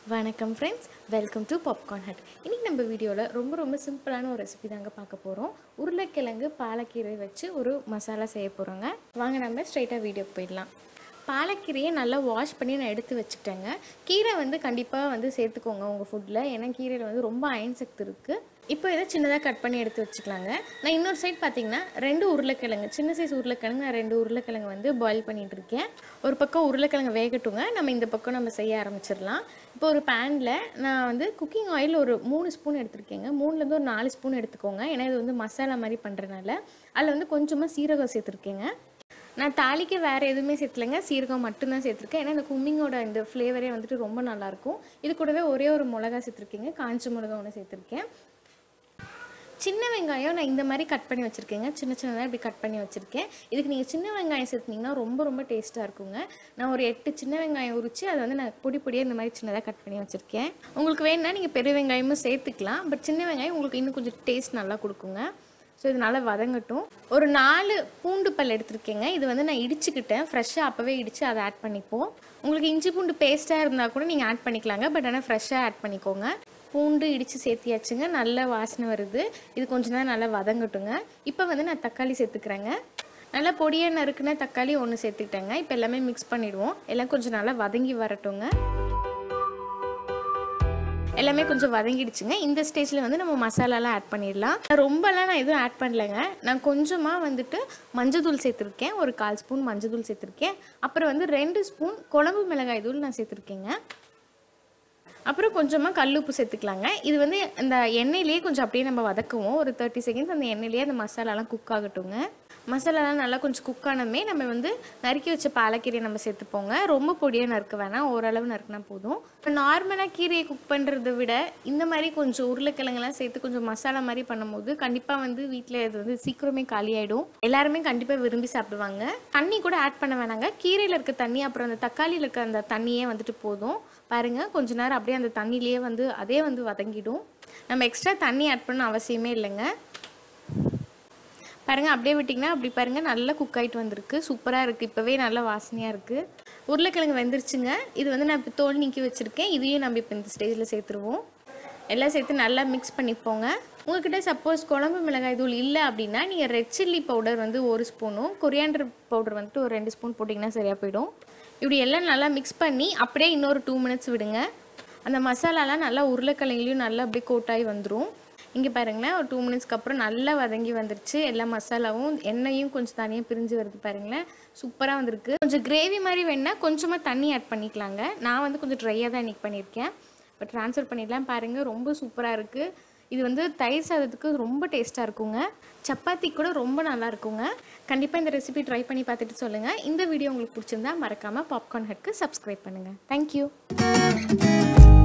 வணக்கம் friends welcome to popcorn hut இன்றைக்கி நம்ம வீடியோவில் ரொம்ப ரொம்ப சிம்பிளான ஒரு ரெசிபி தாங்க பார்க்க போகிறோம் உருளைக்கிழங்கு பாலக்கீரை வச்சு ஒரு மசாலா செய்ய போகிறோங்க வாங்க நம்ம ஸ்ட்ரைட்டாக வீடியோக்கு போயிடலாம் பாலக்கீரையை நல்லா வாஷ் பண்ணி நான் எடுத்து வச்சுக்கிட்டேங்க கீரை வந்து கண்டிப்பாக வந்து சேர்த்துக்கோங்க உங்கள் ஃபுட்டில் ஏன்னா கீரையில் வந்து ரொம்ப அயன் சக்தி இருக்குது இப்போ இதை சின்னதாக கட் பண்ணி எடுத்து வச்சுக்கலாங்க நான் இன்னொரு சைட் பார்த்தீங்கன்னா ரெண்டு உருளைக்கிழங்கு சின்ன சைஸ் உருளைக்கிழங்கு நான் ரெண்டு உருளைக்கிழங்கு வந்து பாயில் பண்ணிட்டு இருக்கேன் ஒரு பக்கம் உருளைக்கிழங்கு வேகட்டுங்க நம்ம இந்த பக்கம் நம்ம செய்ய ஆரம்பிச்சிடலாம் இப்போ ஒரு பேனில் நான் வந்து குக்கிங் ஆயில் ஒரு மூணு ஸ்பூன் எடுத்திருக்கேங்க மூணுலேருந்து ஒரு நாலு ஸ்பூன் எடுத்துக்கோங்க ஏன்னா இது வந்து மசாலா மாதிரி பண்ணுறதுனால அதில் வந்து கொஞ்சமாக சீரகம் சேர்த்துருக்கேங்க நான் தாளிக்க வேறு எதுவுமே சேர்த்துலைங்க சீரகம் மட்டும்தான் சேர்த்துருக்கேன் ஏன்னா இந்த கும்மிங்கோட இந்த ஃப்ளேவரே வந்துட்டு ரொம்ப நல்லாயிருக்கும் இது கூடவே ஒரே ஒரு மிளகா சேர்த்துருக்கேங்க காஞ்ச மிளகா ஒன்று சேர்த்துருக்கேன் சின்ன வெங்காயம் நான் இந்த மாதிரி கட் பண்ணி வச்சுருக்கேங்க சின்ன சின்னதாக இப்படி கட் பண்ணி வச்சுருக்கேன் இதுக்கு நீங்கள் சின்ன வெங்காயம் சேர்த்துனீங்கன்னா ரொம்ப ரொம்ப டேஸ்ட்டாக இருக்குங்க நான் ஒரு எட்டு சின்ன வெங்காயம் உரித்து அதை வந்து நான் பொடி பொடியாக இந்த மாதிரி சின்னதாக கட் பண்ணி வச்சுருக்கேன் உங்களுக்கு வேணும்னா நீங்கள் பெரிய வெங்காயமும் சேர்த்துக்கலாம் பட் சின்ன வெங்காயம் உங்களுக்கு இன்னும் கொஞ்சம் டேஸ்ட் நல்லா கொடுக்குங்க ஸோ இது நல்லா வதங்கட்டும் ஒரு நாலு பூண்டு பல் எடுத்திருக்கேங்க இது வந்து நான் இடிச்சுக்கிட்டேன் ஃப்ரெஷ்ஷாக அப்போவே இடித்து அதை ஆட் பண்ணிப்போம் உங்களுக்கு இஞ்சி பூண்டு பேஸ்ட்டாக இருந்தால் கூட நீங்கள் ஆட் பண்ணிக்கலாங்க பட் ஆனால் ஃப்ரெஷ்ஷாக ஆட் பண்ணிக்கோங்க பூண்டு இடித்து சேர்த்தியாச்சுங்க நல்ல வாசனை வருது இது கொஞ்ச நேரம் நல்லா வதங்கட்டுங்க இப்போ வந்து நான் தக்காளி சேர்த்துக்கிறேங்க நல்லா பொடியாக நறுக்குன தக்காளி ஒன்று சேர்த்துக்கிட்டேங்க இப்போ எல்லாமே மிக்ஸ் பண்ணிவிடுவோம் எல்லாம் கொஞ்சம் நல்லா வதங்கி வரட்டுங்க எல்லாமே கொஞ்சம் வதங்கிடுச்சுங்க இந்த ஸ்டேஜில் வந்து நம்ம மசாலாலாம் ஆட் பண்ணிடலாம் ரொம்பலாம் நான் எதுவும் ஆட் பண்ணலைங்க நான் கொஞ்சமாக வந்துட்டு மஞ்சள் சேர்த்துருக்கேன் ஒரு கால் ஸ்பூன் மஞ்சள் சேர்த்துருக்கேன் அப்புறம் வந்து ரெண்டு ஸ்பூன் குழம்பு மிளகாய் தூள் நான் சேர்த்துருக்கேங்க அப்புறம் கொஞ்சமாக கல்லுப்பு சேர்த்துக்கலாங்க இது வந்து இந்த எண்ணெயிலேயே கொஞ்சம் அப்படியே நம்ம வதக்குவோம் ஒரு தேர்ட்டி செகண்ட்ஸ் அந்த எண்ணெயிலேயே அந்த மசாலாலாம் குக் ஆகட்டுங்க மசாலாலாம் நல்லா கொஞ்சம் குக் ஆனமே நம்ம வந்து நறுக்கி வச்ச பாலக்கீரையை நம்ம சேர்த்துப்போங்க ரொம்ப பொடியாக நறுக்க வேணாம் ஓரளவு நறுக்கினா போதும் இப்போ நார்மலாக கீரையை குக் பண்ணுறதை விட இந்த மாதிரி கொஞ்சம் உருளைக்கிழங்கெல்லாம் சேர்த்து கொஞ்சம் மசாலா மாதிரி பண்ணும்போது கண்டிப்பாக வந்து வீட்டில் இது வந்து சீக்கிரமே காலியாயிடும் எல்லாருமே கண்டிப்பாக விரும்பி சாப்பிடுவாங்க தண்ணி கூட ஆட் பண்ண வேணாங்க கீரையில் இருக்க தண்ணி அப்புறம் அந்த தக்காளியில் இருக்க அந்த தண்ணியே வந்துட்டு போதும் பாருங்கள் கொஞ்ச நேரம் அப்படியே அந்த தண்ணியிலேயே வந்து அதே வந்து வதங்கிடும் நம்ம எக்ஸ்ட்ரா தண்ணி ஆட் பண்ண அவசியமே இல்லைங்க பாருங்கள் அப்படியே விட்டிங்கன்னா அப்படி பாருங்கள் நல்லா குக் ஆகிட்டு வந்திருக்கு சூப்பராக இருக்குது இப்போவே நல்லா வாசனையாக இருக்குது உருளைக்கிழங்கு வெந்துருச்சுங்க இது வந்து நான் இப்போ தோல் நீக்கி வச்சுருக்கேன் இதையும் நம்ம இப்போ இந்த ஸ்டேஜில் சேர்த்துருவோம் எல்லாம் சேர்த்து நல்லா மிக்ஸ் பண்ணிப்போங்க உங்ககிட்ட சப்போஸ் குழம்பு மிளகாய் தூள் இல்லை அப்படின்னா நீங்கள் ரெட் சில்லி பவுடர் வந்து ஒரு ஸ்பூனும் கொரியாண்டர் பவுடர் வந்துட்டு ஒரு ரெண்டு ஸ்பூன் போட்டிங்கன்னா சரியாக போயிடும் இப்படி எல்லாம் நல்லா மிக்ஸ் பண்ணி அப்படியே இன்னொரு டூ மினிட்ஸ் விடுங்க அந்த மசாலாலாம் நல்லா உருளைக்கிழங்குலையும் நல்லா அப்படியே கோட்டாகி வந்துடும் இங்கே பாருங்களேன் ஒரு டூ மினிட்ஸ்க்கு அப்புறம் நல்லா வதங்கி வந்துருச்சு எல்லா மசாலாவும் எண்ணெயும் கொஞ்சம் தனியாக பிரிஞ்சு வருது பாருங்களேன் சூப்பராக வந்திருக்கு கொஞ்சம் கிரேவி மாதிரி வேணா கொஞ்சமாக தண்ணி ஆட் பண்ணிக்கலாங்க நான் வந்து கொஞ்சம் ட்ரையாக தான் இன்றைக்கி பண்ணியிருக்கேன் இப்போ ட்ரான்ஸ்ஃபர் பண்ணிடலாம் பாருங்கள் ரொம்ப சூப்பராக இருக்குது இது வந்து தயிர் சாதத்துக்கு ரொம்ப டேஸ்ட்டாக இருக்குங்க சப்பாத்தி கூட ரொம்ப நல்லா இருக்குங்க கண்டிப்பாக இந்த ரெசிபி ட்ரை பண்ணி பார்த்துட்டு சொல்லுங்கள் இந்த வீடியோ உங்களுக்கு பிடிச்சிருந்தா மறக்காமல் பாப்கார்ன் ஹட்க்கு சப்ஸ்கிரைப் பண்ணுங்கள் தேங்க்யூ